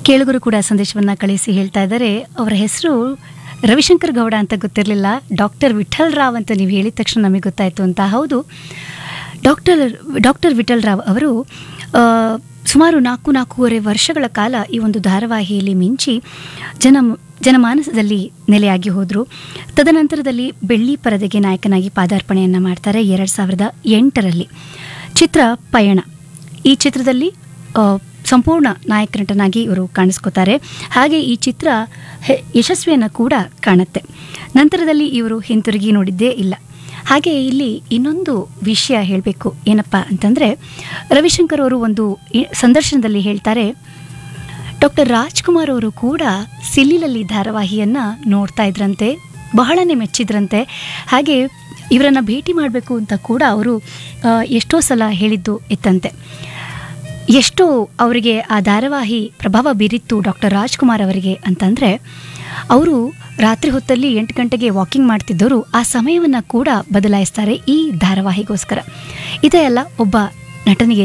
ಕೇಳುಗರು ಕೂಡ ಸಂದೇಶವನ್ನ ಕಳಿಸಿ ಹೇಳ್ತಾ ಇದ್ದಾರೆ ಅವರ ಹೆಸರು ರವಿಶಂಕರ್ ಗೌಡ ಅಂತ ಗೊತ್ತಿರಲಿಲ್ಲ ಡಾಕ್ಟರ್ ವಿಠಲ್ ರಾವ್ ಅಂತ ನೀವು ಹೇಳಿದ ತಕ್ಷಣ ನಮಗೆ ಗೊತ್ತಾಯಿತು ಅಂತ ಹೌದು ಡಾಕ್ಟರ್ ಡಾಕ್ಟರ್ ವಿಠಲ್ ರಾವ್ ಅವರು ಆ, ಸುಮಾರು ನಾಲ್ಕು ನಾಲ್ಕೂವರೆ ವರ್ಷಗಳ ಕಾಲ ಈ ಒಂದು ಧಾರಾವಾಹಿಯಲ್ಲಿ ಮಿಂಚಿ ಜನ ಜನಮಾನಸದಲ್ಲಿ ನೆಲೆಯಾಗಿ ಹೋದರು ತದನಂತರದಲ್ಲಿ ಬೆಳ್ಳಿ ಪರದೆಗೆ ನಾಯಕನಾಗಿ ಪಾದಾರ್ಪಣೆಯನ್ನು ಮಾಡ್ತಾರೆ ಎರಡು ಸಾವಿರದ ಎಂಟರಲ್ಲಿ ಚಿತ್ರ ಪಯಣ ಈ ಚಿತ್ರದಲ್ಲಿ ಆ, ಸಂಪೂರ್ಣ ನಾಯಕ ನಟನಾಗಿ ಇವರು ಕಾಣಿಸ್ಕೋತಾರೆ ಹಾಗೆ ಈ ಚಿತ್ರ ಹೆ- ಯಶಸ್ವಿಯನ್ನು ಕೂಡ ಕಾಣುತ್ತೆ ನಂತರದಲ್ಲಿ ಇವರು ಹಿಂತಿರುಗಿ ನೋಡಿದ್ದೇ ಇಲ್ಲ ಹಾಗೆ ಇಲ್ಲಿ ಇನ್ನೊಂದು ವಿಷಯ ಹೇಳಬೇಕು ಏನಪ್ಪ ಅಂತಂದರೆ ರವಿಶಂಕರ್ ಅವರು ಒಂದು ಈ- ಸಂದರ್ಶನದಲ್ಲಿ ಹೇಳ್ತಾರೆ ಡಾಕ್ಟರ್ ರಾಜ್ಕುಮಾರ್ ಅವರು ಕೂಡ ಸಿಲ್ಲಿಲಲ್ಲಿ ಧಾರಾವಾಹಿಯನ್ನು ನೋಡ್ತಾ ಇದ್ರಂತೆ ಬಹಳನೇ ಮೆಚ್ಚಿದ್ರಂತೆ ಹಾಗೆ ಇವರನ್ನು ಭೇಟಿ ಮಾಡಬೇಕು ಅಂತ ಕೂಡ ಅವರು ಆ, ಎಷ್ಟೋ ಸಲ ಹೇಳಿದ್ದು ಇತ್ತಂತೆ ಎಷ್ಟು ಅವರಿಗೆ ಆ ಧಾರಾವಾಹಿ ಪ್ರಭಾವ ಬೀರಿತ್ತು ಡಾಕ್ಟರ್ ರಾಜ್ಕುಮಾರ್ ಅವರಿಗೆ ಅಂತಂದರೆ ಅವರು ರಾತ್ರಿ ಹೊತ್ತಲ್ಲಿ ಎಂಟು ಗಂಟೆಗೆ ವಾಕಿಂಗ್ ಮಾಡ್ತಿದ್ದವರು ಆ ಸಮಯವನ್ನು ಕೂಡ ಬದಲಾಯಿಸ್ತಾರೆ ಈ ಧಾರಾವಾಹಿಗೋಸ್ಕರ ಇದೇ ಅಲ್ಲ ಒಬ್ಬ ನಟನಿಗೆ